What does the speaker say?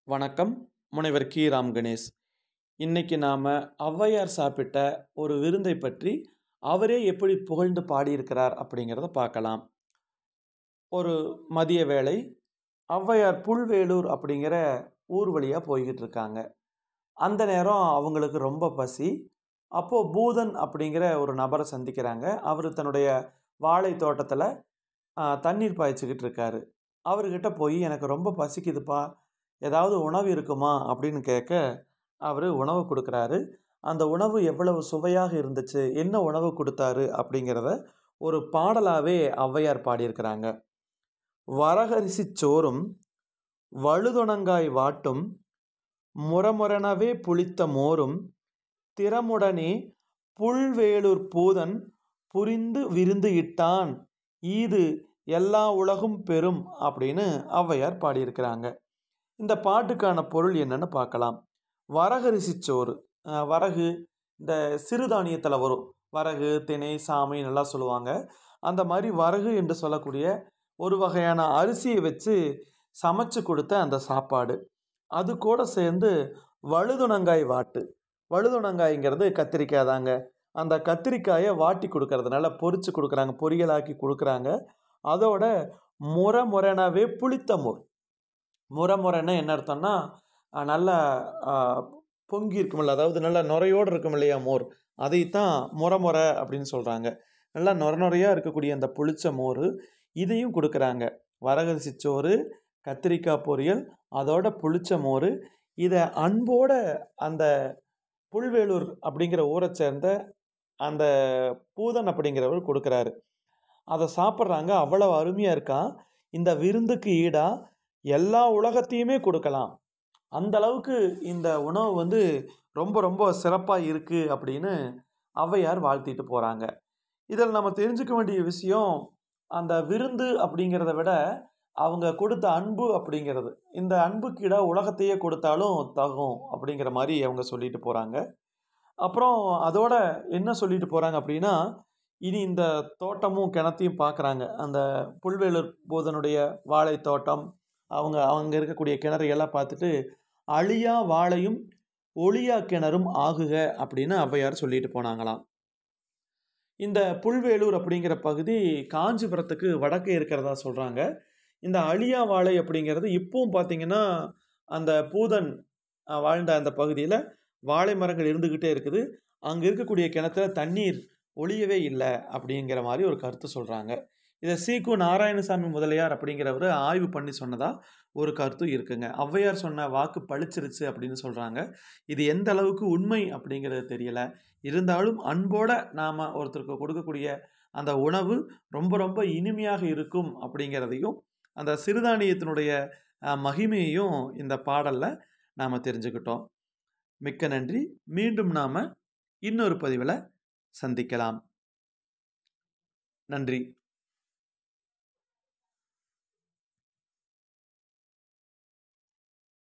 வணக்கம் முனைவர் கி ராம் கணேஷ் இன்னைக்கு நாம் ஔவையார் சாப்பிட்ட ஒரு விருந்தை பற்றி அவரே எப்படி புகழ்ந்து பாடியிருக்கிறார் அப்படிங்கிறத பார்க்கலாம் ஒரு மதிய வேளை ஔவையார் புல்வேலூர் அப்படிங்கிற ஊர் வழியாக போய்கிட்டு இருக்காங்க அந்த நேரம் அவங்களுக்கு ரொம்ப பசி அப்போது பூதன் அப்படிங்கிற ஒரு நபரை சந்திக்கிறாங்க அவர் தன்னுடைய வாழை தோட்டத்தில் தண்ணீர் பாய்ச்சிக்கிட்டு இருக்காரு அவர்கிட்ட போய் எனக்கு ரொம்ப பசிக்குதுப்பா ஏதாவது உணவு இருக்குமா அப்படின்னு கேட்க அவர் உணவு கொடுக்குறாரு அந்த உணவு எவ்வளவு சுவையாக இருந்துச்சு என்ன உணவு கொடுத்தாரு அப்படிங்கிறத ஒரு பாடலாகவே ஔவையார் பாடியிருக்கிறாங்க வரகரிசி சோறும் வழுதுணங்காய் வாட்டும் முரமுரணவே புளித்த மோரும் திறமுடனே புல்வேலூர் பூதன் புரிந்து விருந்து இட்டான் ஈது எல்லா உலகும் பெறும் அப்படின்னு ஔவையார் பாடியிருக்கிறாங்க இந்த பாட்டுக்கான பொருள் என்னன்னு பார்க்கலாம் வரகரிசி சோறு அஹ் வரகு இந்த சிறுதானியத்தில் வரும் வரகு திணை சாமை நல்லா சொல்லுவாங்க அந்த மாதிரி வரகு என்று சொல்லக்கூடிய ஒரு வகையான அரிசியை வச்சு சமைச்சு கொடுத்த அந்த சாப்பாடு அது கூட சேர்ந்து வழுதுணங்காய் வாட்டு வழுதுணங்காய்ங்கிறது கத்திரிக்காய் தாங்க அந்த கத்திரிக்காயை வாட்டி கொடுக்கறதுனால பொரிச்சு கொடுக்குறாங்க பொரியலாக்கி கொடுக்குறாங்க அதோட முறை முறைனாவே புளித்த மோர் முறை முறைன்னா என்ன அர்த்தம்னா அஹ், நல்லா அஹ், பொங்கி இருக்குமில்ல அதாவது நல்லா நுரையோடு இருக்கும் இல்லையா மோர் அதைத்தான் முறை முறை அப்படின்னு சொல்கிறாங்க நல்லா நுர நுறையாக இருக்கக்கூடிய அந்த புளிச்ச மோர் இதையும் கொடுக்குறாங்க வரகரிசி சோறு கத்திரிக்காய் பொரியல் அதோட புளிச்ச மோர் இதை அன்போட அந்த புல்வேலூர் அப்படிங்கிற ஊரை சேர்ந்த அந்த பூதன் அப்படிங்கிறவர் கொடுக்குறாரு அதை சாப்பிட்றாங்க அவ்வளவு அருமையாக இருக்கான் இந்த விருந்துக்கு ஈடாக எல்லா உலகத்தையுமே கொடுக்கலாம் அந்த அளவுக்கு இந்த உணவு வந்து ரொம்ப ரொம்ப சிறப்பாக இருக்குது அப்படின்னு ஔவையார் வாழ்த்திட்டு போகிறாங்க இதில் நம்ம தெரிஞ்சுக்க வேண்டிய விஷயம் அந்த விருந்து அப்படிங்கிறத விட அவங்க கொடுத்த அன்பு அப்படிங்கிறது இந்த அன்புக்கு ஈடா உலகத்தையே கொடுத்தாலும் தகும் அப்படிங்கிற மாதிரி அவங்க சொல்லிட்டு போகிறாங்க அப்புறம் அதோட என்ன சொல்லிட்டு போகிறாங்க அப்படின்னா இனி இந்த தோட்டமும் கிணத்தையும் பார்க்குறாங்க அந்த புல்வேலூர் போதனுடைய வாழை தோட்டம் அவங்க அவங்க இருக்கக்கூடிய கிணறு எல்லாம் பார்த்துட்டு அழியா வாழையும் ஒளியா கிணறும் ஆகுக அப்படின்னு ஔவையார் சொல்லிட்டு போனாங்களாம் இந்த புல்வேலூர் அப்படிங்கிற பகுதி காஞ்சிபுரத்துக்கு வடக்கே இருக்கிறதா சொல்கிறாங்க இந்த அழியா வாழை அப்படிங்கிறது இப்பவும் பார்த்தீங்கன்னா அந்த பூதன் அஹ், வாழ்ந்த அந்த பகுதியில் வாழை மரங்கள் இருந்துக்கிட்டே இருக்குது அங்கே இருக்கக்கூடிய கிணத்துல தண்ணீர் ஒளியவே இல்லை அப்படிங்கிற மாதிரி ஒரு கருத்து சொல்கிறாங்க இதை சீக்கு நாராயணசாமி முதலியார் அப்படிங்கிறவர் ஆய்வு பண்ணி சொன்னதா ஒரு கருத்து இருக்குங்க ஔவையார் சொன்ன வாக்கு பளிச்சிருச்சு அப்படின்னு சொல்கிறாங்க இது எந்த அளவுக்கு உண்மை அப்படிங்கிறது தெரியல இருந்தாலும் அன்போட நாம் ஒருத்தருக்கு கொடுக்கக்கூடிய அந்த உணவு ரொம்ப ரொம்ப இனிமையாக இருக்கும் அப்படிங்கிறதையும் அந்த சிறுதானியத்தினுடைய அஹ், மகிமையையும் இந்த பாடலில் நாம் தெரிஞ்சுக்கிட்டோம் மிக்க நன்றி மீண்டும் நாம் இன்னொரு பதிவில் சந்திக்கலாம் நன்றி